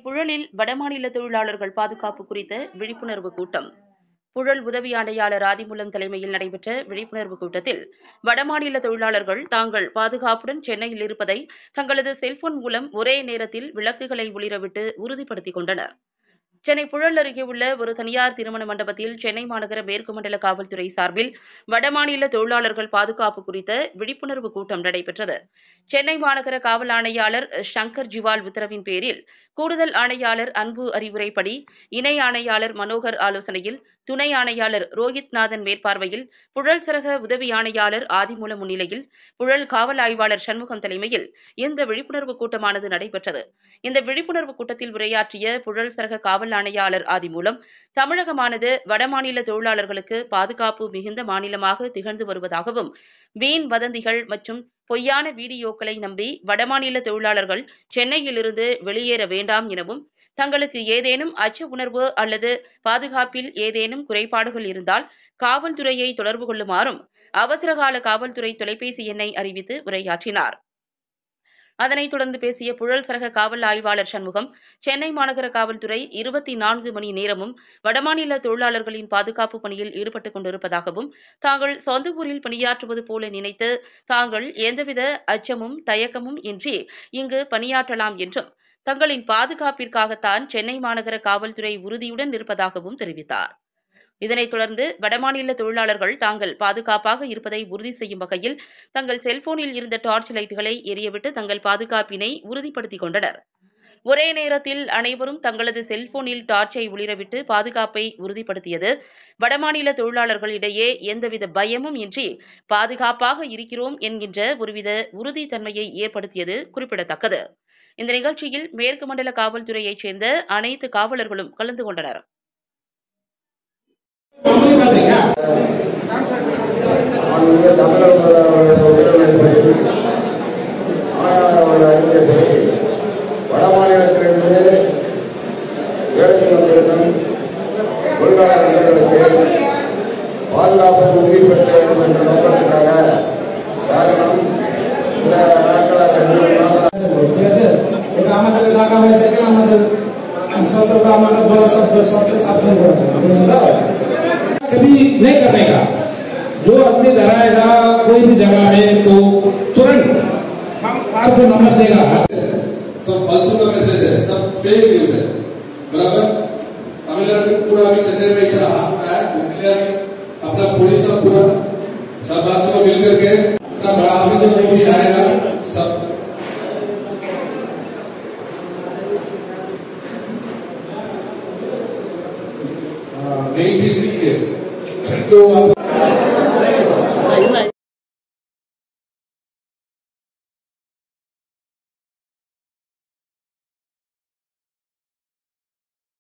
புழலில் வடமாநில தொழிலாளர்கள் பாதுகாப்பு குறித்த விழிப்புணர்வு கூட்டம் புழல் உதவி ஆணையாளர் ஆதிமூலம் தலைமையில் நடைபெற்ற விழிப்புணர்வு கூட்டத்தில் வடமாநில தொழிலாளர்கள் தாங்கள் பாதுகாப்புடன் சென்னையில் இருப்பதை தங்களது செல்போன் மூலம் ஒரே நேரத்தில் விளக்குகளை ஒளிரவிட்டு உறுதிப்படுத்திக் கொண்டனர் சென்னை புழல் அருகே உள்ள ஒரு தனியார் திருமண மண்டபத்தில் சென்னை மாநகர மேற்கு மண்டல காவல்துறை சார்பில் வடமாநில தொழிலாளர்கள் பாதுகாப்பு குறித்த விழிப்புணர்வு கூட்டம் நடைபெற்றது சென்னை மாநகர காவல் ஆணையாளர் சங்கர் ஜிவால் உத்தரவின் பேரில் கூடுதல் ஆணையாளர் அன்பு அறிவுரைப்படி இணை ஆணையாளர் மனோகர் ஆலோசனையில் துணை ஆணையாளர் ரோஹித் நாதன் மேற்பார்வையில் புழல் சரக உதவி ஆணையாளர் ஆதிமூலம் முன்னிலையில் புழல் காவல் ஆய்வாளர் சண்முகம் தலைமையில் இந்த விழிப்புணர்வு கூட்டமானது நடைபெற்றது இந்த விழிப்புணர்வு கூட்டத்தில் உரையாற்றிய புழல் சரக காவல் ஆணையாளர் ஆதிமூலம் தமிழகமானது வடமாநில தொழிலாளர்களுக்கு பாதுகாப்பு மிகுந்த மாநிலமாக திகழ்ந்து வருவதாகவும் வீண் வதந்திகள் மற்றும் பொய்யான வீடியோக்களை நம்பி வடமாநில தொழிலாளர்கள் சென்னையிலிருந்து வெளியேற வேண்டாம் எனவும் தங்களுக்கு ஏதேனும் அச்ச உணர்வு அல்லது பாதுகாப்பில் ஏதேனும் குறைபாடுகள் இருந்தால் காவல்துறையை தொடர்பு கொள்ளுமாறும் அவசரகால காவல்துறை தொலைபேசி எண்ணை அறிவித்து உரையாற்றினார் அதனைத் தொடர்ந்து பேசிய புழல் சரக காவல் ஆய்வாளர் சண்முகம் சென்னை மாநகர காவல்துறை இருபத்தி நான்கு மணி நேரமும் வடமாநில தொழிலாளர்களின் பாதுகாப்பு பணியில் ஈடுபட்டுக் கொண்டிருப்பதாகவும் தாங்கள் சொந்த ஊரில் பணியாற்றுவது போல நினைத்து தாங்கள் எந்தவித அச்சமும் தயக்கமும் இன்றி இங்கு பணியாற்றலாம் என்றும் தங்களின் பாதுகாப்பிற்காகத்தான் சென்னை மாநகர காவல்துறை உறுதியுடன் இருப்பதாகவும் தெரிவித்தார் இதனைத் தொடர்ந்து வடமாநில தொழிலாளர்கள் தாங்கள் பாதுகாப்பாக இருப்பதை உறுதி செய்யும் வகையில் தங்கள் செல்போனில் இருந்த டார்ச் லைட்டுகளை எரியவிட்டு தங்கள் பாதுகாப்பினை உறுதிப்படுத்திக் கொண்டனர் ஒரே நேரத்தில் அனைவரும் தங்களது செல்போனில் டார்ச்சை ஒளிரவிட்டு பாதுகாப்பை உறுதிப்படுத்தியது வடமாநில தொழிலாளர்களிடையே எந்தவித பயமும் இன்றி பாதுகாப்பாக இருக்கிறோம் என்கின்ற ஒருவித உறுதித்தன்மையை ஏற்படுத்தியது குறிப்பிடத்தக்கது இந்த நிகழ்ச்சியில் மேற்கு மண்டல காவல்துறையைச் சேர்ந்த அனைத்து காவலர்களும் கலந்து கொண்டனர் மாண்புமிகு தமிழக முதல்வருடைய உத்தரவின்படி ஆணையாளர் அவர்கள் அறிவுரைப்படி வட மாநிலத்திலிருந்து வேலைக்கு வந்திருக்கும் தொழிலாளர் நண்பர்களுக்கு பாதுகாப்பை உறுதிப்படுத்த வேண்டும் என்ற நோக்கத்துக்காக காரணம் சில நாட்களாக மூன்று நாட்களாக ঠিক আছে এটা আমাদের ডাকা হয়েছে এখানে আমাদের সতর্ক আমাদের বড় সব সবকে সাবধান করার জন্য বুঝলো कभी नहीं करने का जो आदमी डराएगा कोई भी जगह में तो तुरंत हम सार को नंबर देगा सब फालतू का मैसेज है सब फेक न्यूज है बराबर तमिलनाडु में पूरा अभी चेन्नई में चला हाथ उठाया इंडिया में अपना पुलिस सब पूरा सब बात को मिल करके अपना बड़ा ऑफिसर जो भी आएगा सब नहीं ठीक है तो आप